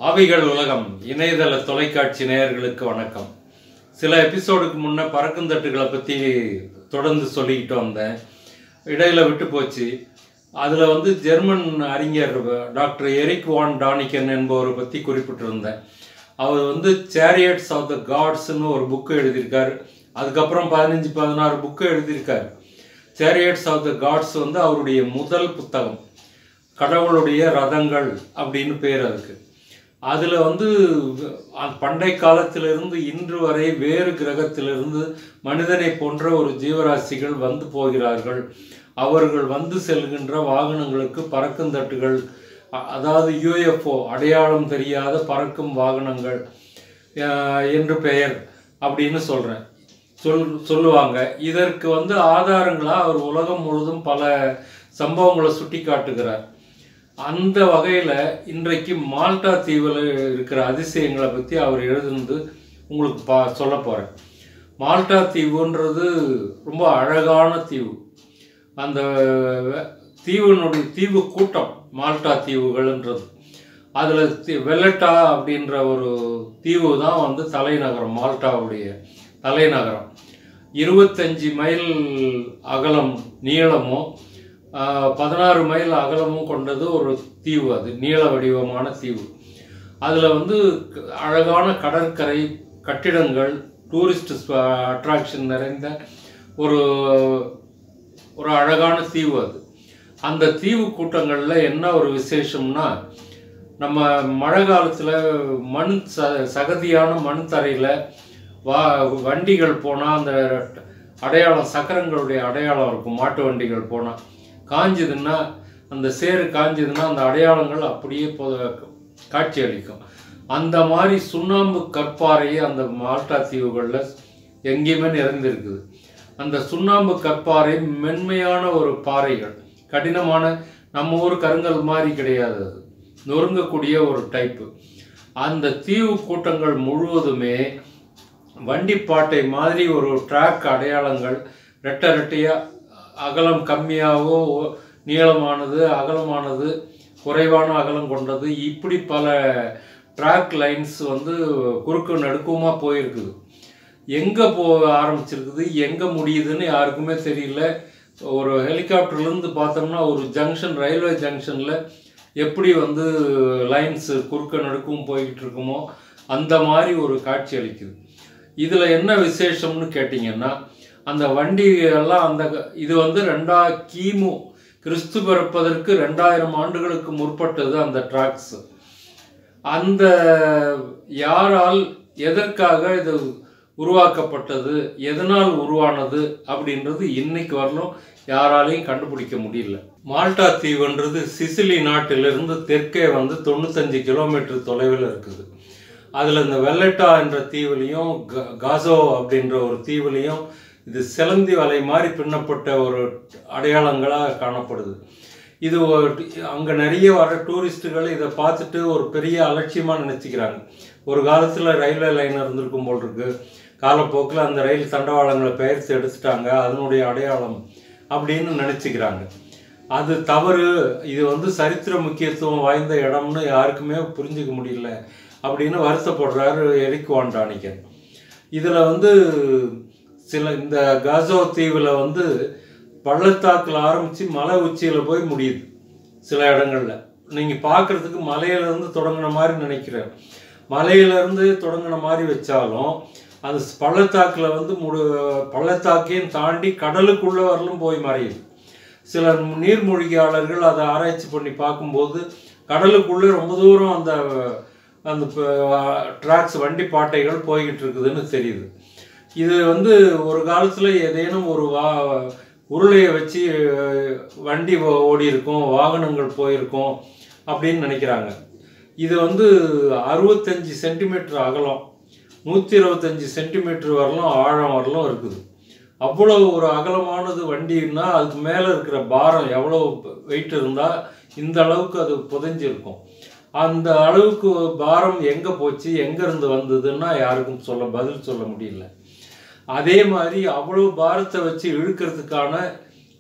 ஆவிகள் உலகம் இணையதள தொலைக்காட்சி நேயர்களுக்கு வணக்கம் சில எபிசோடுக்கு முன்ன பறக்குந்தட்டுகளை பற்றி தொடர்ந்து சொல்லிக்கிட்டு வந்தேன் இடையில விட்டு போச்சு அதில் வந்து ஜெர்மன் அறிஞர் டாக்டர் எரிக் வான் டானிக்கன் என்பவரை பற்றி குறிப்பிட்டிருந்தேன் அவர் வந்து சேரியட்ஸ் ஆஃப் த காட்ஸ்னு ஒரு புக்கு எழுதியிருக்காரு அதுக்கப்புறம் பதினஞ்சு பதினாறு புக்கு எழுதியிருக்காரு சேரியட்ஸ் ஆஃப் த காட்ஸ் வந்து அவருடைய முதல் புத்தகம் கடவுளுடைய ரதங்கள் அப்படின்னு பேர் அதுக்கு அதில் வந்து அ- பண்டை காலத்திலிருந்து இன்று வரை வேறு கிரகத்திலிருந்து மனிதனை போன்ற ஒரு ஜீவராசிகள் வந்து போகிறார்கள் அவர்கள் வந்து செல்கின்ற வாகனங்களுக்கு பறக்கும் தட்டுகள் அ- அதாவது யூஎஃப்ஓ அடையாளம் தெரியாத பறக்கும் வாகனங்கள் அஹ், என்று பெயர் அப்படின்னு சொல்கிறேன் சொல் சொல்லுவாங்க இதற்கு வந்து ஆதாரங்களாக அவர் உலகம் முழுதும் பல சம்பவங்களை சுட்டி காட்டுகிறார் அந்த வகையில் இன்றைக்கு மால்டா தீவில் இருக்கிற அதிசயங்களை பற்றி அவர் எழுதுனது உங்களுக்கு பா சொல்ல போகிறேன் மால்டா தீவுன்றது ரொம்ப அழகான தீவு அந்த வெ- தீவினுடைய தீவு கூட்டம் மால்டா தீவுகள்ன்றது அதில் தி வெல்லட்டா அப்படின்ற ஒரு தீவு தான் வந்து தலைநகரம் மால்டாவுடைய தலைநகரம் இருபத்தஞ்சி மைல் அகலம் நீளமும் பதினாறு மைல் அகலமும் கொண்டது ஒரு தீவு அது நீள வடிவமான தீவு அதில் வந்து க- அழகான கடற்கரை கட்டிடங்கள் டூரிஸ்ட் அட்ராக்ஷன் நிறைந்த ஒரு ஒரு அழகான தீவு அது அந்த தீவு கூட்டங்களில் என்ன ஒரு விசேஷம்னா நம்ம மழை காலத்தில் மண் ச சகதியான மண் தரையில் வா வண்டிகள் போனால் அந்த அடையாளம் சக்கரங்களுடைய அடையாளம் இருக்கும் மாட்டு வண்டிகள் போனால் காஞ்சதுன்னா அந்த சேறு காஞ்சதுன்னா அந்த அடையாளங்கள் அப்படியே பொ காட்சி அளிக்கும் அந்த மாதிரி சுண்ணாம்பு கற்பாறை அந்த மால்டா தீவுகளில் எங்கேயுமே நிறைந்திருக்குது அந்த சுண்ணாம்பு கற்பாறை மென்மையான ஒரு பாறைகள் கடினமான நம்ம ஊர் கருங்கல் மாதிரி கிடையாது அது நொறுங்கக்கூடிய ஒரு டைப்பு அந்த தீவு கூட்டங்கள் முழுவதுமே வண்டிப்பாட்டை மாதிரி ஒரு ட்ராக் அடையாளங்கள் ரெட்டை ரெட்டையாக அகலம் கம்மியாகவோ நீளமானது அகலமானது குறைவான அகலம் கொண்டது இப்படி பல ட்ராக் லைன்ஸ் வந்து குறுக்கு நடுக்குமா போயிருக்குது எங்கே போ ஆரம்பிச்சிருக்குது எங்கே முடியுதுன்னு யாருக்குமே தெரியல ஒரு ஹெலிகாப்டர்லேருந்து பார்த்தோம்னா ஒரு ஜங்ஷன் ரயில்வே ஜங்ஷனில் எப்படி வந்து லைன்ஸ் குறுக்க நடுக்கும் போய்கிட்டு இருக்குமோ அந்த மாதிரி ஒரு காட்சி அளிக்குது இதில் என்ன விசேஷம்னு கேட்டிங்கன்னா அந்த வண்டி எல்லாம் அந்த இது வந்து ரெண்டா கிமு கிறிஸ்து பிறப்பதற்கு ரெண்டாயிரம் ஆண்டுகளுக்கு முற்பட்டது அந்த ட்ராக்ஸ் அந்த யாரால் எதற்காக இது உருவாக்கப்பட்டது எதனால் உருவானது அப்படின்றது இன்னைக்கு வரலும் யாராலையும் கண்டுபிடிக்க முடியல மால்டா தீவுன்றது சிசிலி நாட்டிலிருந்து தெற்கே வந்து தொண்ணூத்தஞ்சு கிலோமீட்டர் தொலைவில் இருக்குது அதில் இந்த வெல்லட்டா என்ற தீவுலையும் க- காசோ அப்படின்ற ஒரு தீவுலையும் இது சிலந்தி வலை மாதிரி பின்னப்பட்ட ஒரு அடையாளங்களாக காணப்படுது இது அங்கே நிறைய வர டூரிஸ்ட்டுகள் இதை பார்த்துட்டு ஒரு பெரிய அலட்சியமாக நினச்சிக்கிறாங்க ஒரு காலத்தில் ரயில்வே லைன் இருந்திருக்கும் போல் இருக்கு காலப்போக்கில் அந்த ரயில் தண்டவாளங்களை பெயர்த்து எடுத்துட்டாங்க அதனுடைய அடையாளம் அப்படின்னு நினச்சிக்கிறாங்க அது தவறு இது வந்து சரித்திர முக்கியத்துவம் வாய்ந்த இடம்னு யாருக்குமே புரிஞ்சுக்க முடியல அப்படின்னு வருத்தப்படுறாரு எரிக் வான் டானிக்கன் இதில் வந்து சில இந்த காசோ தீவில் வந்து பள்ளத்தாக்கில் ஆரம்பித்து மலை உச்சியில் போய் முடியுது சில இடங்கள்ல நீங்கள் பார்க்குறதுக்கு மலையிலேருந்து தொடங்கின மாதிரி நினைக்கிறேன் மலையிலேருந்து தொடங்கின மாதிரி வச்சாலும் அது பள்ளத்தாக்கில் வந்து முடு பள்ளத்தாக்கையும் தாண்டி கடலுக்குள்ளே வரலும் போய் மறையுது சில நீர்மூழ்கியாளர்கள் அதை ஆராய்ச்சி பண்ணி பார்க்கும்போது கடலுக்குள்ளே ரொம்ப தூரம் அந்த அந்த ட்ராக்ஸ் வண்டி பாட்டைகள் போய்கிட்டு இருக்குதுன்னு தெரியுது இது வந்து ஒரு காலத்தில் ஏதேனும் ஒரு வா உருளையை வச்சு அஹ், வண்டி ஓ- ஓடி இருக்கும் வாகனங்கள் போயிருக்கும் அப்படின்னு நினைக்கிறாங்க இது வந்து அறுபத்தஞ்சி சென்டிமீட்டர் அகலம் நூற்றி இருபத்தஞ்சி சென்டிமீட்டர் வரலும் ஆழம் வரலும் இருக்குது அவ்வளோ ஒரு அகலமானது வண்டின்னா அதுக்கு மேலே இருக்கிற பாரம் எவ்வளோ வெயிட் இருந்தால் இந்த அளவுக்கு அது புதைஞ்சிருக்கும் அந்த அளவுக்கு பாரம் எங்கே போச்சு எங்கேருந்து வந்ததுன்னா யாருக்கும் சொல்ல பதில் சொல்ல முடியல அதே மாதிரி அவ்வளோ பாரத்தை வச்சு இழுக்கிறதுக்கான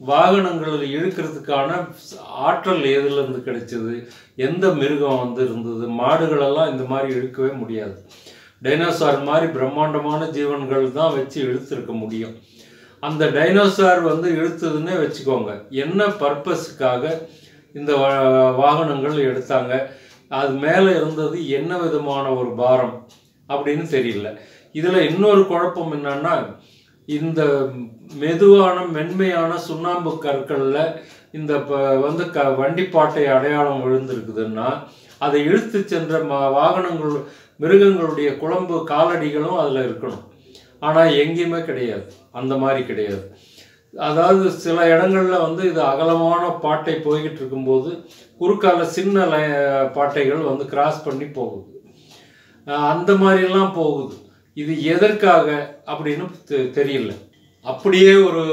வாகனங்கள் இழுக்கிறதுக்கான ஆற்றல் எதுலேருந்து கிடைச்சது எந்த மிருகம் வந்து இருந்தது மாடுகளெல்லாம் இந்த மாதிரி இழுக்கவே முடியாது டைனோசார் மாதிரி பிரம்மாண்டமான ஜீவன்கள் தான் வச்சு இழுத்துருக்க முடியும் அந்த டைனோசார் வந்து இழுத்ததுன்னே வச்சுக்கோங்க என்ன பர்பஸுக்காக இந்த வா- வாகனங்கள் எடுத்தாங்க அது மேலே இருந்தது என்ன விதமான ஒரு பாரம் அப்படின்னு தெரியல இதில் இன்னொரு குழப்பம் என்னன்னா இந்த மெதுவான மென்மையான சுண்ணாம்பு கற்களில் இந்த ப- வந்து க வண்டிப்பாட்டை அடையாளம் விழுந்திருக்குதுன்னா அதை இழுத்து சென்ற ம வாகனங்கள் மிருகங்களுடைய குழம்பு காலடிகளும் அதில் இருக்கணும் ஆனால் எங்கேயுமே கிடையாது அந்த மாதிரி கிடையாது அதாவது சில இடங்கள்ல வந்து இது அகலமான பாட்டை போய்கிட்டு இருக்கும்போது குறுக்கால சின்ன லை- பாட்டைகள் வந்து கிராஸ் பண்ணி போகுது அஹ் அந்த மாதிரிலாம் போகுது இது எதற்காக அப்படின்னு தெ- தெரியல அப்படியே ஒரு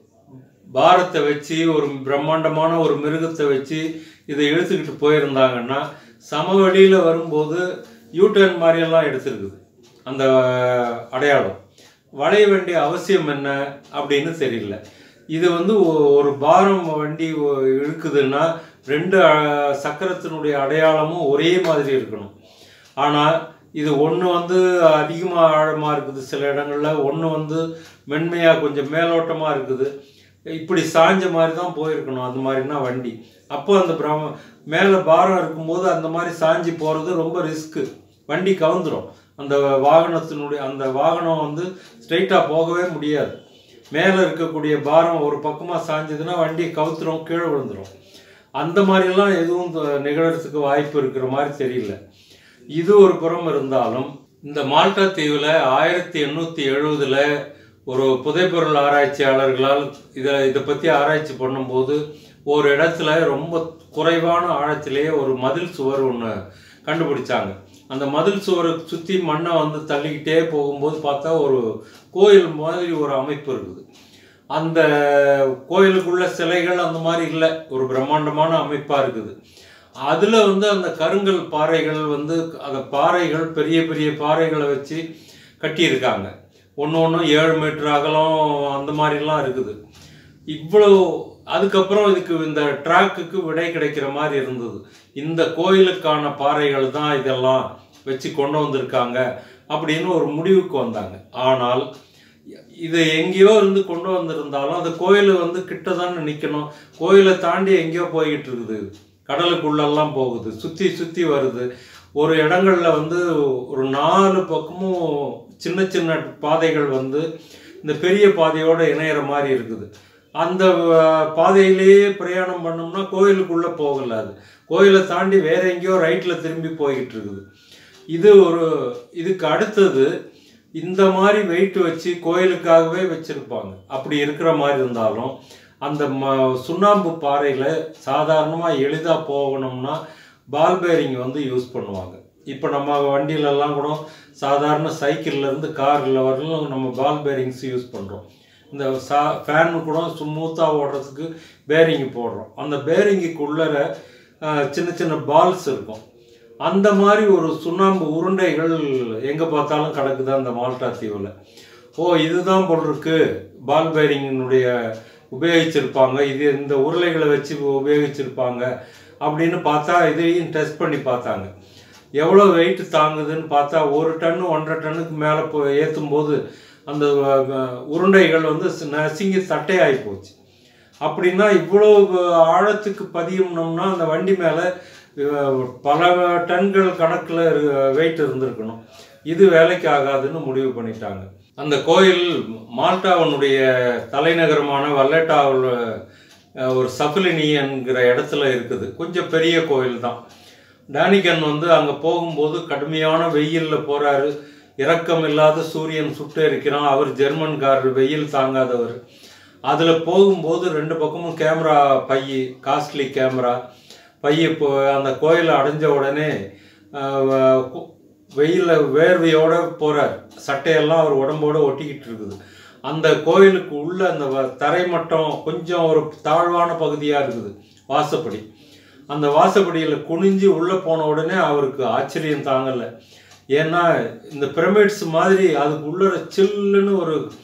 பாரத்தை வச்சு ஒரு பிரம்மாண்டமான ஒரு மிருகத்தை வச்சு இதை இழுத்துக்கிட்டு போயிருந்தாங்கன்னா சமவெளியில் வரும்போது யூட்டர்ன் மாதிரியெல்லாம் எடுத்திருக்குது அந்த அடையாளம் வளைய வேண்டிய அவசியம் என்ன அப்படின்னு தெரியல இது வந்து ஒ- ஒரு பாரம் வண்டி ஒ- இழுக்குதுன்னா ரெண்டு அஹ், சக்கரத்தினுடைய அடையாளமும் ஒரே மாதிரி இருக்கணும் ஆனால் இது ஒன்று வந்து அதிகமாக ஆழமாக இருக்குது சில இடங்களில் ஒன்று வந்து மென்மையாக கொஞ்சம் மேலோட்டமாக இருக்குது இப்படி சாஞ்ச மாதிரி தான் போயிருக்கணும் அந்த மாதிரினா வண்டி அப்போ அந்த பிரம மேலே பாரம் இருக்கும்போது அந்த மாதிரி சாஞ்சி போகிறது ரொம்ப ரிஸ்க்கு வண்டி கவுந்துரும் அந்த வாகனத்தினுடைய அந்த வாகனம் வந்து ஸ்ட்ரைட்டாக போகவே முடியாது மேலே இருக்கக்கூடிய பாரம் ஒரு பக்கமாக சாஞ்சதுன்னா வண்டி கவுத்துரும் கீழே விழுந்துரும் அந்த மாதிரிலாம் எதுவும் த- நிகழறதுக்கு வாய்ப்பு இருக்கிற மாதிரி தெரியல இது ஒரு புறம் இருந்தாலும் இந்த மால்டா தீவில் ஆயிரத்தி எண்ணூற்றி எழுபதில் ஒரு புதைப்பொருள் ஆராய்ச்சியாளர்களால் இதை இதை பற்றி ஆராய்ச்சி பண்ணும்போது ஒரு இடத்துல ரொம்ப குறைவான ஆழத்திலேயே ஒரு மதில் சுவர் ஒன்று கண்டுபிடிச்சாங்க அந்த மதில் சுவரை சுற்றி மண்ணை வந்து தள்ளிக்கிட்டே போகும்போது பார்த்தா ஒரு கோயில் மாதிரி ஒரு அமைப்பு இருக்குது அந்த கோயிலுக்குள்ள சிலைகள் அந்த மாதிரி இல்லை ஒரு பிரம்மாண்டமான அமைப்பாக இருக்குது அதில் வந்து அந்த கருங்கல் பாறைகள் வந்து அந்த பாறைகள் பெரிய பெரிய பாறைகளை வச்சு கட்டியிருக்காங்க ஒன்று ஒன்று ஏழு மீட்டர் அகலம் அந்த மாதிரிலாம் இருக்குது இவ்வளோ அதுக்கப்புறம் இதுக்கு இந்த ட்ராக்குக்கு விடை கிடைக்கிற மாதிரி இருந்தது இந்த கோயிலுக்கான பாறைகள் தான் இதெல்லாம் வச்சு கொண்டு வந்திருக்காங்க அப்படின்னு ஒரு முடிவுக்கு வந்தாங்க ஆனால் இது எங்கேயோ இருந்து கொண்டு வந்திருந்தாலும் அந்த கோயில் வந்து கிட்ட தானே நிற்கணும் கோயிலை தாண்டி எங்கேயோ போய்கிட்டு இருக்குது கடலுக்குள்ளெல்லாம் போகுது சுற்றி சுற்றி வருது ஒரு இடங்கள்ல வந்து ஒரு நாலு பக்கமும் சின்ன சின்ன பாதைகள் வந்து இந்த பெரிய பாதையோட இணையிற மாதிரி இருக்குது அந்த அஹ், பாதையிலேயே பிரயாணம் பண்ணோம்னா கோயிலுக்குள்ளே போகல அது கோயிலை தாண்டி வேற எங்கேயோ ரைட்டில் திரும்பி போய்கிட்டு இருக்குது இது ஒரு இதுக்கு அடுத்தது இந்த மாதிரி வெயிட் வச்சு கோயிலுக்காகவே வச்சிருப்பாங்க அப்படி இருக்கிற மாதிரி இருந்தாலும் அந்த ம சுண்ணாம்பு பாறையில் சாதாரணமாக எளிதாக போகணும்னா பால் பேரிங் வந்து யூஸ் பண்ணுவாங்க இப்போ நம்ம வண்டியிலலாம் கூட சாதாரண சைக்கிள்லேருந்து காரில் வரலும் நம்ம பால் பேரிங்ஸ் யூஸ் பண்ணுறோம் இந்த சா ஃபேனு கூட ஸ்மூத்தாக ஓடுறதுக்கு பேரிங் போடுறோம் அந்த பேரிங்குக்குள்ளர சின்ன சின்ன பால்ஸ் இருக்கும் அந்த மாதிரி ஒரு சுண்ணாம்பு உருண்டைகள் எங்கே பார்த்தாலும் கிடக்குது அந்த மால்டா தீவில் ஓ இதுதான் போல் இருக்கு பால் பேரிங்கினுடைய உபயோகிச்சிருப்பாங்க இது இந்த உருளைகளை வச்சு உபயோகிச்சிருப்பாங்க அப்படின்னு பார்த்தா இதையும் டெஸ்ட் பண்ணி பார்த்தாங்க எவ்வளோ வெயிட் தாங்குதுன்னு பார்த்தா ஒரு டன் ஒன்றரை டன்னுக்கு மேலே போ ஏற்றும் போது அந்த அஹ், உருண்டைகள் வந்து சி- நசுங்கி தட்டையாகி போச்சு அப்படின்னா இவ்வளோ ஆழத்துக்கு பதியணும்னா அந்த வண்டி மேலே பல டன்கள் கணக்கில் வெயிட் இருந்திருக்கணும் இது வேலைக்கு ஆகாதுன்னு முடிவு பண்ணிட்டாங்க அந்த கோயில் மால்டாவனுடைய தலைநகரமான வல்லட்டாவில் அஹ், ஒரு சஃபிலினி என்கிற இடத்துல இருக்குது கொஞ்சம் பெரிய கோயில் தான் டேனிகன் வந்து அங்கே போகும்போது கடுமையான வெயிலில் போகிறாரு இரக்கம் இல்லாத சூரியன் சுட்டு இருக்கிறான் அவர் ஜெர்மன்காரர் வெயில் தாங்காதவர் அதில் போகும்போது ரெண்டு பக்கமும் கேமரா பைய காஸ்ட்லி கேமரா பைய இப்போ அந்த கோயிலை அடைஞ்ச உடனே வெயிலில் வேர்வையோட போகிறார் சட்டையெல்லாம் அவர் உடம்போட ஒட்டிக்கிட்டு இருக்குது அந்த கோயிலுக்கு உள்ள அந்த வ- தரை மட்டம் கொஞ்சம் ஒரு தாழ்வான பகுதியாக இருக்குது வாசப்படி அந்த வாசப்படியில் குனிஞ்சு உள்ளே போன உடனே அவருக்கு ஆச்சரியம் தாங்கலை ஏன்னா இந்த பிரமிட்ஸ் மாதிரி அதுக்கு உள்ள சில்லுன்னு ஒரு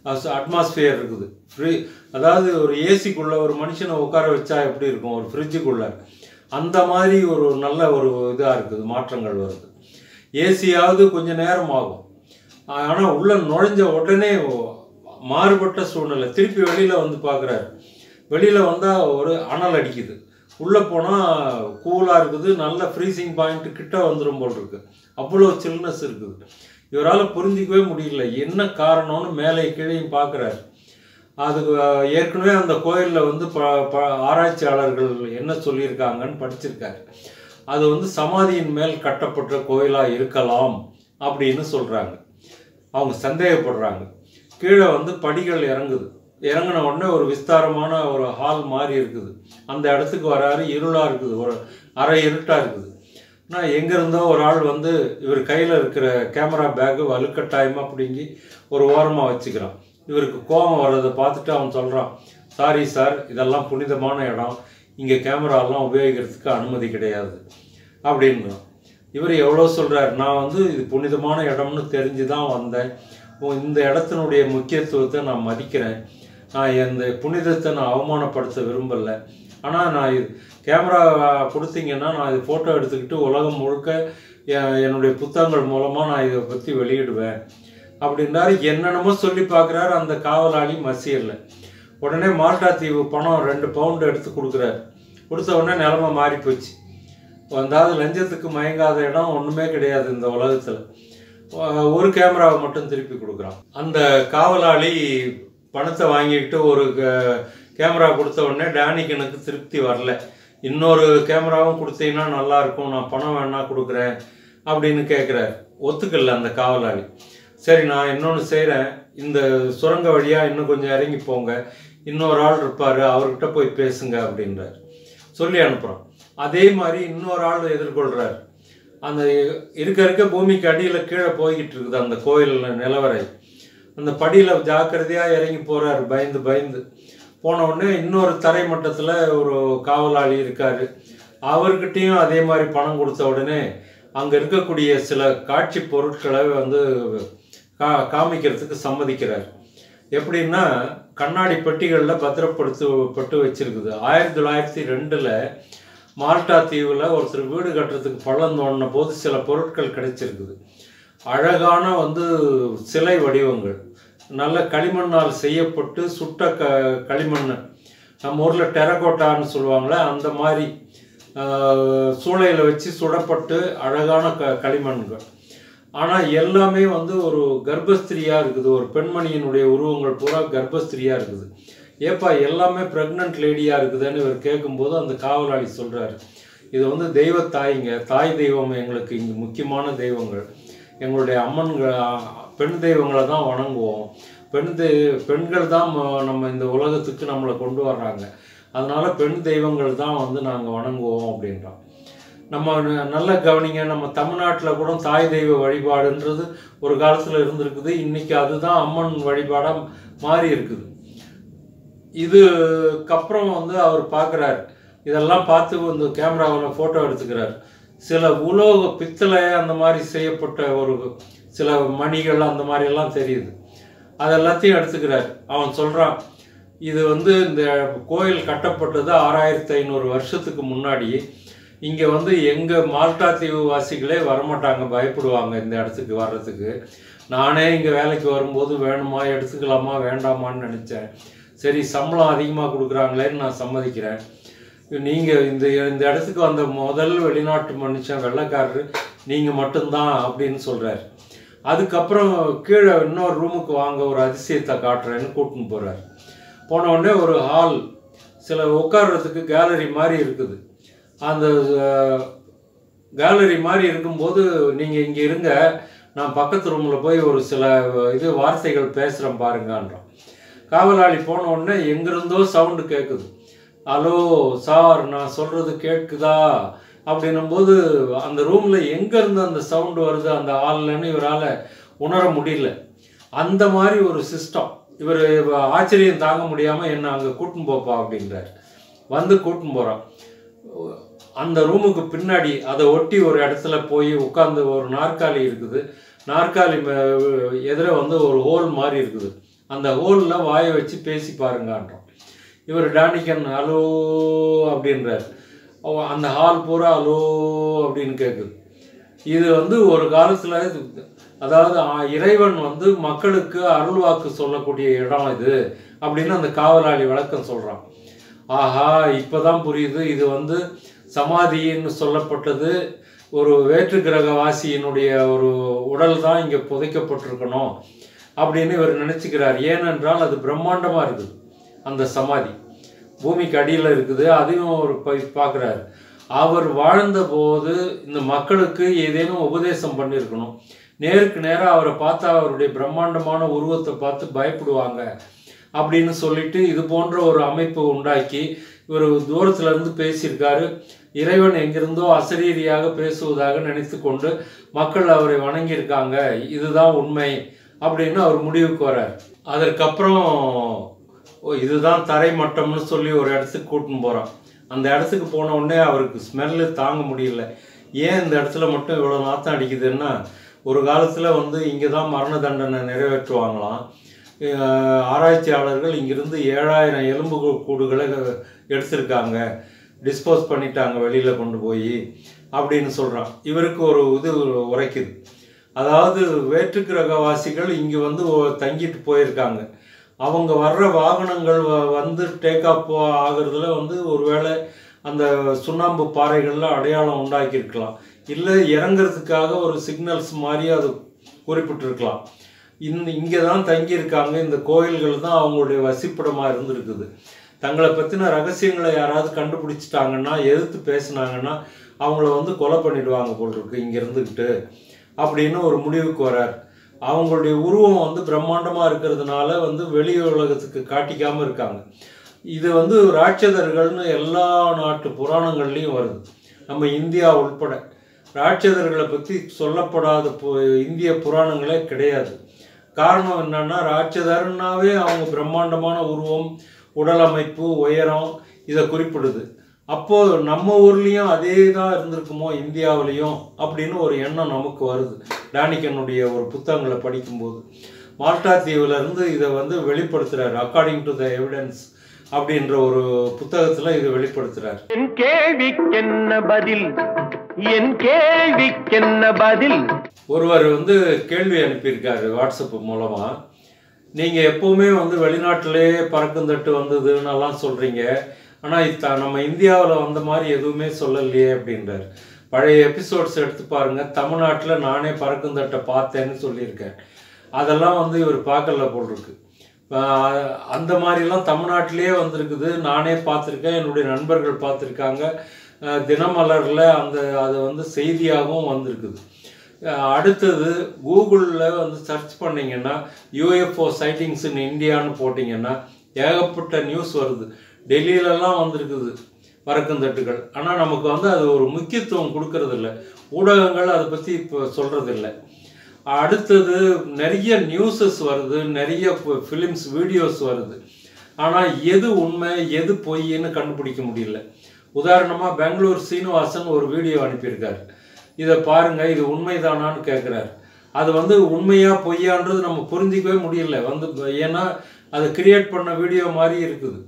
அட்மாஸ்பியர் இருக்குது ஃப்ரீ அதாவது ஒரு ஏசிக்குள்ளே ஒரு மனுஷனை உட்கார வச்சா எப்படி இருக்கும் ஒரு ஃப்ரிட்ஜுக்குள்ளே அந்த மாதிரி ஒரு நல்ல ஒரு இதாக இருக்குது மாற்றங்கள் வருது ஏசியாவது கொஞ்சம் நேரம் ஆகும் ஆனால் உள்ள நுழைஞ்ச உடனே மாறுபட்ட சூழ்நிலை திருப்பி வெளியில் வந்து பார்க்குறாரு வெளியில் வந்தால் ஒரு அனல் அடிக்குது உள்ளே போனால் கூலாக இருக்குது நல்ல ஃப்ரீசிங் பாயிண்ட் கிட்ட வந்துடும் போல் இருக்கு அவ்வளோ சில்னஸ் இருக்குது இவரால் புரிஞ்சிக்கவே முடியல என்ன காரணம்னு மேலே கீழேயும் பார்க்குறாரு அதுக்கு அஹ், ஏற்கனவே அந்த கோயிலில் வந்து ப ப ஆராய்ச்சியாளர்கள் என்ன சொல்லியிருக்காங்கன்னு படிச்சிருக்காரு அது வந்து சமாதியின் மேல் கட்டப்பட்ட கோயிலாக இருக்கலாம் அப்படின்னு சொல்கிறாங்க அவங்க சந்தேகப்படுறாங்க கீழே வந்து படிகள் இறங்குது இறங்கின உடனே ஒரு விஸ்தாரமான ஒரு ஹால் மாதிரி இருக்குது அந்த இடத்துக்கு வராரு இருளாக இருக்குது ஒரு அரை இருட்டாக இருக்குது நான் எங்கேருந்தோ ஒரு ஆள் வந்து இவர் கையில் இருக்கிற கேமரா பேக்கு வலுக்கட்டாயமாக பிடுங்கி ஒரு ஓரமாக வச்சுக்கிறான் இவருக்கு கோபம் வர்றதை பார்த்துட்டு அவன் சொல்கிறான் சாரி சார் இதெல்லாம் புனிதமான இடம் இங்கே கேமராலாம் உபயோகிக்கிறதுக்கு அனுமதி கிடையாது அப்படின்றான் இவர் எவ்வளோ சொல்கிறார் நான் வந்து இது புனிதமான இடம்னு தெரிஞ்சு தான் வந்தேன் ஓ, இந்த இடத்தினுடைய முக்கியத்துவத்தை நான் மதிக்கிறேன் நான் இந்த புனிதத்தை நான் அவமானப்படுத்த விரும்பலை ஆனால் நான் இது கேமரா கொடுத்தீங்கன்னா நான் இது ஃபோட்டோ எடுத்துக்கிட்டு உலகம் முழுக்க எ- என்னுடைய புத்தகங்கள் மூலமாக நான் இதை பற்றி வெளியிடுவேன் அப்படின்றாரு என்னென்னமோ சொல்லி பார்க்குறாரு அந்த காவலாளி மசியல்ல உடனே மால்டா தீவு பணம் ரெண்டு பவுண்டு எடுத்து கொடுக்குறாரு கொடுத்த உடனே நிலமை மாறி போச்சு அதாவது லஞ்சத்துக்கு மயங்காத இடம் ஒன்றுமே கிடையாது இந்த உலகத்தில் ஒரு கேமராவை மட்டும் திருப்பி கொடுக்குறான் அந்த காவலாளி பணத்தை வாங்கிக்கிட்டு ஒரு க- கேமரா கொடுத்த உடனே டேனிக்கு எனக்கு திருப்தி வரல இன்னொரு கேமராவும் கொடுத்தீங்கன்னா நல்லா இருக்கும் நான் பணம் வேணா கொடுக்குறேன் அப்படின்னு கேட்குறாரு ஒத்துக்கல அந்த காவலாளி சரி நான் இன்னொன்று செய்கிறேன் இந்த சுரங்க வழியாக இன்னும் கொஞ்சம் இறங்கி போங்க இன்னொரு ஆள் இருப்பார் அவர்கிட்ட போய் பேசுங்க அப்படின்றார் சொல்லி அனுப்புகிறோம் அதே மாதிரி இன்னொரு ஆள் எதிர்கொள்கிறார் அந்த இருக்க இருக்க பூமிக்கு அடியில் கீழே போய்கிட்டு இருக்குது அந்த கோயில் நிலவரை அந்த படியில் ஜாக்கிரதையாக இறங்கி போகிறாரு பயந்து பயந்து போன உடனே இன்னொரு தரை மட்டத்தில் ஒரு காவலாளி இருக்காரு அவர்கிட்டயும் அதே மாதிரி பணம் கொடுத்த உடனே அங்கே இருக்கக்கூடிய சில காட்சி பொருட்களை வந்து கா காமிக்கிறதுக்கு சம்மதிக்கிறார் எப்படின்னா கண்ணாடி பெட்டிகளில் பத்திரப்படுத்தப்பட்டு வச்சிருக்குது ஆயிரத்தி தொள்ளாயிரத்தி ரெண்டில் மால்டா தீவில் ஒருத்தர் வீடு கட்டுறதுக்கு பள்ளம் தோண்டின போது சில பொருட்கள் கிடைச்சிருக்குது அழகான வந்து சிலை வடிவங்கள் நல்ல களிமண்ணால் செய்யப்பட்டு சுட்ட க களிமண் நம்ம ஊரில் டெரகோட்டான்னு சொல்லுவாங்களே அந்த மாதிரி ஆஹ், சூளையில வச்சு சுடப்பட்டு அழகான க களிமண்கள் ஆனால் எல்லாமே வந்து ஒரு கர்ப்பஸ்திரியாக இருக்குது ஒரு பெண்மணியினுடைய உருவங்கள் பூரா கர்ப்பஸ்திரியாக இருக்குது ஏப்பா எல்லாமே ப்ரெக்னென்ட் லேடியாக இருக்குதுன்னு இவர் கேட்கும்போது அந்த காவலாளி சொல்கிறாரு இது வந்து தெய்வ தாய்ங்க தாய் தெய்வம் எங்களுக்கு இங்கே முக்கியமான தெய்வங்கள் எங்களுடைய அம்மன்கள் பெண் தெய்வங்களை தான் வணங்குவோம் பெண் தெய் பெண்கள் தான் ம- நம்ம இந்த உலகத்துக்கு நம்மளை கொண்டு வர்றாங்க அதனால பெண் தெய்வங்கள் தான் வந்து நாங்கள் வணங்குவோம் அப்படின்றோம் நம்ம ந- நல்லா கவனிங்க நம்ம தமிழ்நாட்டில் கூட தாய் தெய்வ வழிபாடுன்றது ஒரு காலத்தில் இருந்திருக்குது இன்னைக்கு அதுதான் அம்மன் வழிபாடாக மாறி இருக்குது இதுக்கப்புறம் வந்து அவர் பார்க்குறாரு இதெல்லாம் பார்த்து இந்த கேமராவில் ஃபோட்டோ எடுத்துக்கிறார் சில உலோக பித்தளை அந்த மாதிரி செய்யப்பட்ட ஒரு சில மணிகள் அந்த மாதிரி எல்லாம் தெரியுது அது எல்லாத்தையும் எடுத்துக்கிறார் அவன் சொல்கிறான் இது வந்து இந்த கோயில் கட்டப்பட்டது ஆறாயிரத்தி ஐநூறு வருஷத்துக்கு முன்னாடி இங்கே வந்து எங்கள் மால்டா தீவு வாசிகளே வரமாட்டாங்க பயப்படுவாங்க இந்த இடத்துக்கு வர்றதுக்கு நானே இங்கே வேலைக்கு வரும்போது வேணுமா எடுத்துக்கலாமா வேண்டாமான்னு நினச்சேன் சரி சம்பளம் அதிகமாக கொடுக்குறாங்களேன்னு நான் சம்மதிக்கிறேன் நீங்கள் இந்த இந்த இடத்துக்கு வந்த முதல் வெளிநாட்டு மனுஷன் வெள்ளைக்காரரு நீங்கள் மட்டும்தான் அப்படின்னு சொல்கிறார் அதுக்கப்புறம் கீழே இன்னொரு ரூமுக்கு வாங்க ஒரு அதிசயத்தை காட்டுறேன்னு கூட்டின்னு போகிறார் போன உடனே ஒரு ஹால் சில உட்கார்றதுக்கு கேலரி மாதிரி இருக்குது அந்த கேலரி மாதிரி இருக்கும்போது நீங்கள் இங்கே இருங்க நான் பக்கத்து ரூமில் போய் ஒரு சில இது வார்த்தைகள் பேசுகிறேன் பாருங்கன்றான் காவலாளி போன உடனே எங்கிருந்தோ சவுண்டு கேட்குது ஹலோ சார் நான் சொல்கிறது கேட்குதா அப்படின்னும்போது அந்த ரூமில் எங்கேருந்து அந்த சவுண்டு வருது அந்த ஹால்லன்னு இவரால் உணர முடியல அந்த மாதிரி ஒரு சிஸ்டம் இவர் ஆச்சரியம் தாங்க முடியாமல் என்ன அங்கே கூட்டின்னு போப்பா அப்படின்றார் வந்து கூட்டின்னு போகிறான் அந்த ரூமுக்கு பின்னாடி அதை ஒட்டி ஒரு இடத்துல போய் உட்காந்து ஒரு நாற்காலி இருக்குது நாற்காலி எதிர வந்து ஒரு ஹோல் மாதிரி இருக்குது அந்த ஹோலில் வாயை வச்சு பேசி பாருங்கன்றோம் இவர் டானிக்கன் ஹலோ அப்படின்றார் அவ- அந்த ஹால் பூரா ஹலோ அப்படின்னு கேட்குது இது வந்து ஒரு காலத்தில் அதாவது ஆ- இறைவன் வந்து மக்களுக்கு அருள்வாக்கு சொல்லக்கூடிய இடம் இது அப்படின்னு அந்த காவலாளி விளக்கம் சொல்கிறான் ஆஹா இப்போதான் புரியுது இது வந்து சமாதின்னு சொல்லப்பட்டது ஒரு வேற்று கிரகவாசியினுடைய ஒரு உடல் தான் இங்கே புதைக்கப்பட்டிருக்கணும் அப்படின்னு இவர் நினச்சிக்கிறார் ஏனென்றால் அது பிரம்மாண்டமாக இருக்குது அந்த சமாதி பூமிக்கு அடியில் இருக்குது அதையும் அவர் போய் பார்க்குறாரு அவர் வாழ்ந்த போது இந்த மக்களுக்கு ஏதேனும் உபதேசம் பண்ணியிருக்கணும் நேருக்கு நேராக அவரை பார்த்தா அவருடைய பிரம்மாண்டமான உருவத்தை பார்த்து பயப்படுவாங்க அப்படின்னு சொல்லிட்டு இது போன்ற ஒரு அமைப்பு உண்டாக்கி இவர் தூரத்துல இருந்து பேசியிருக்காரு இறைவன் எங்கிருந்தோ அசரீரியாக பேசுவதாக நினைத்து கொண்டு மக்கள் அவரை வணங்கியிருக்காங்க இதுதான் உண்மை அப்படின்னு அவர் முடிவுக்கு வரார் அதற்கப்புறம் ஓ இதுதான் தரை மட்டம்னு சொல்லி ஒரு இடத்துக்கு கூட்டின்னு போகிறான் அந்த இடத்துக்கு போன உடனே அவருக்கு ஸ்மெல்லு தாங்க முடியல ஏன் இந்த இடத்துல மட்டும் இவ்வளோ நாத்தம் அடிக்குதுன்னா ஒரு காலத்தில் வந்து இங்கே தான் மரண தண்டனை நிறைவேற்றுவாங்களாம் அஹ் ஆராய்ச்சியாளர்கள் இங்கிருந்து ஏழாயிரம் எலும்பு கூ- கூடுகளை எடுத்திருக்காங்க டிஸ்போஸ் பண்ணிட்டாங்க வெளியில் கொண்டு போய் அப்படின்னு சொல்கிறான் இவருக்கு ஒரு இது உரைக்குது அதாவது வேற்று கிரகவாசிகள் இங்கே வந்து ஒ- தங்கிட்டு போயிருக்காங்க அவங்க வர்ற வாகனங்கள் வ- வந்து டேக் ஆஃப் ஆகுறதுல வந்து ஒருவேளை அந்த சுண்ணாம்பு பாறைகளில் அடையாளம் உண்டாக்கியிருக்கலாம் இல்லை இறங்குறதுக்காக ஒரு சிக்னல்ஸ் மாதிரி அது குறிப்பிட்டிருக்கலாம் இந்த இங்கே தான் தங்கியிருக்காங்க இந்த கோயில்கள் தான் அவங்களுடைய வசிப்பிடமாக இருந்திருக்குது தங்களை பற்றின ரகசியங்களை யாராவது கண்டுபிடிச்சிட்டாங்கன்னா எதிர்த்து பேசுனாங்கன்னா அவங்கள வந்து கொலை பண்ணிடுவாங்க போல் இருக்கு இங்கே இருந்துக்கிட்டு அப்படின்னு ஒரு முடிவுக்கு வரார் அவங்களுடைய உருவம் வந்து பிரம்மாண்டமாக இருக்கிறதுனால வந்து வெளி உலகத்துக்கு காட்டிக்காமல் இருக்காங்க இது வந்து ராட்சதர்கள்னு எல்லா நாட்டு புராணங்கள்லையும் வருது நம்ம இந்தியா உட்பட ராட்சதர்களை பற்றி சொல்லப்படாத பு- இந்திய புராணங்களே கிடையாது காரணம் என்னன்னா ராட்சதர்னாவே அவங்க பிரம்மாண்டமான உருவம் உடல் அமைப்பு உயரம் இதை குறிப்பிடுது அப்போ நம்ம ஊர்லேயும் அதே தான் இருந்திருக்குமோ இந்தியாவிலையும் அப்படின்னு ஒரு எண்ணம் நமக்கு வருது டானிக்கனுடைய ஒரு புத்தகங்களை படிக்கும்போது மால்டா தீவுல இருந்து இதை வந்து வெளிப்படுத்துறாரு அக்கார்டிங் டு த எவிடன்ஸ் அப்படின்ற ஒரு புத்தகத்துல இதை வெளிப்படுத்துறாரு என் கேள்விக்கென்ன பதில் என் கேள்விக்கென்ன பதில் ஒருவர் வந்து கேள்வி அனுப்பியிருக்காரு வாட்ஸ்அப் மூலமா நீங்க எப்பவுமே வந்து வெளிநாட்டிலே பறக்குந்தட்டு வந்ததுன்னு எல்லாம் சொல்றீங்க ஆனா இத்த நம்ம இந்தியாவில் வந்த மாதிரி எதுவுமே சொல்லலையே அப்படின்றார் பழைய எபிசோட்ஸ் எடுத்து பாருங்க தமிழ்நாட்டில் நானே பறக்குந்தட்டை பார்த்தேன்னு சொல்லியிருக்கேன் அதெல்லாம் வந்து இவர் பார்க்கல போல் இருக்கு ஆஹ் அந்த மாதிரிலாம் தமிழ்நாட்டிலேயே வந்திருக்குது நானே பார்த்துருக்கேன் என்னுடைய நண்பர்கள் பார்த்துருக்காங்க ஆஹ் தினமலரில் அந்த அது வந்து செய்தியாகவும் வந்திருக்குது அஹ் அடுத்தது கூகுளில் வந்து சர்ச் பண்ணீங்கன்னா யூஎஃப்ஓ சைட்டிங்ஸ் இன் இந்தியான்னு போட்டிங்கன்னா ஏகப்பட்ட நியூஸ் வருது டெல்லியிலலாம் வந்திருக்குது பறக்குந்தட்டுகள் ஆனால் நமக்கு வந்து அது ஒரு முக்கியத்துவம் கொடுக்கறதில்ல ஊடகங்கள் அதை பற்றி இப்போ சொல்கிறதில்ல அடுத்தது நிறைய நியூஸஸ் வருது நிறைய ஃபிலிம்ஸ் வீடியோஸ் வருது ஆனால் எது உண்மை எது பொய்ன்னு கண்டுபிடிக்க முடியல உதாரணமாக பெங்களூர் சீனிவாசன் ஒரு வீடியோ அனுப்பியிருக்காரு இதை பாருங்க இது உண்மைதானான்னு கேட்குறாரு அது வந்து உண்மையா பொய்யான்றது நம்ம புரிஞ்சிக்கவே முடியல வந்து ஏன்னா அது கிரியேட் பண்ண வீடியோ மாதிரி இருக்குது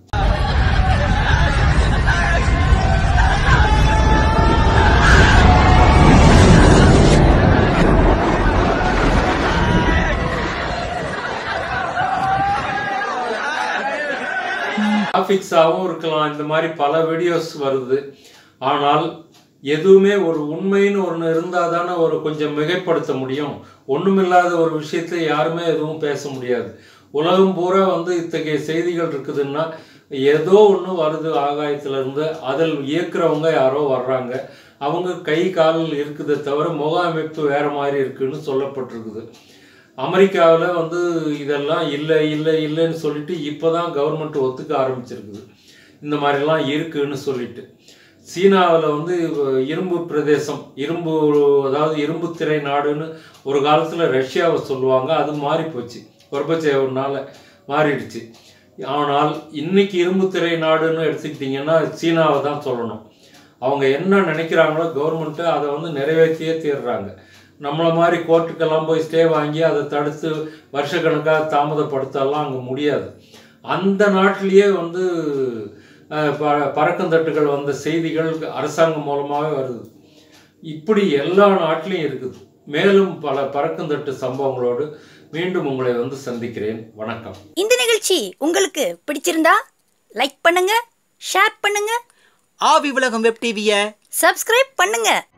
கிராஃபிக்ஸாகவும் இருக்கலாம் இந்த மாதிரி பல வீடியோஸ் வருது ஆனால் எதுவுமே ஒரு உண்மைன்னு ஒன்று இருந்தால் தானே ஒரு கொஞ்சம் மிகைப்படுத்த முடியும் ஒண்ணுமில்லாத ஒரு விஷயத்தை யாருமே எதுவும் பேச முடியாது உலகம் பூரா வந்து இத்தகைய செய்திகள் இருக்குதுன்னா ஏதோ ஒன்று வருது ஆகாயத்துல இருந்து அதில் இயக்குறவங்க யாரோ வர்றாங்க அவங்க கை கால் இருக்குதே தவிர முக அமைப்பு வேற மாதிரி இருக்குன்னு சொல்லப்பட்டிருக்குது அமெரிக்காவில் வந்து இதெல்லாம் இல்லை இல்லை இல்லைன்னு சொல்லிட்டு இப்போ தான் கவர்மெண்ட் ஒத்துக்க ஆரம்பிச்சிருக்குது இந்த மாதிரிலாம் இருக்குன்னு சொல்லிட்டு சீனாவில் வந்து இரும்பு பிரதேசம் இரும்பு அதாவது இரும்பு திரை நாடுன்னு ஒரு காலத்தில் ரஷ்யாவை சொல்லுவாங்க அது மாறி போச்சு கொர்பச்சேவனால மாறிடுச்சு ஆனால் இன்னைக்கு இரும்பு திரை நாடுன்னு எடுத்துக்கிட்டிங்கன்னா சீனாவை தான் சொல்லணும் அவங்க என்ன நினைக்கிறாங்களோ கவர்மெண்ட்டு அதை வந்து நிறைவேற்றியே தீர்றாங்க நம்மளை மாதிரி கோர்ட்டுக்கெல்லாம் போய் ஸ்டே வாங்கி அதை தடுத்து வருஷக்கணக்காக தாமதப்படுத்தலாம் அங்கே முடியாது அந்த நாட்டிலேயே வந்து அஹ், ப பறக்கந்தட்டுகள் வந்த செய்திகள் அரசாங்கம் மூலமாகவே வருது இப்படி எல்லா நாட்டிலையும் இருக்குது மேலும் பல பறக்கந்தட்டு சம்பவங்களோடு மீண்டும் உங்களை வந்து சந்திக்கிறேன் வணக்கம் இந்த நிகழ்ச்சி உங்களுக்கு பிடிச்சிருந்தா லைக் பண்ணுங்க ஷேர் பண்ணுங்க ஆவி உலகம் வெப் டிவியை சப்ஸ்கிரைப் பண்ணுங்க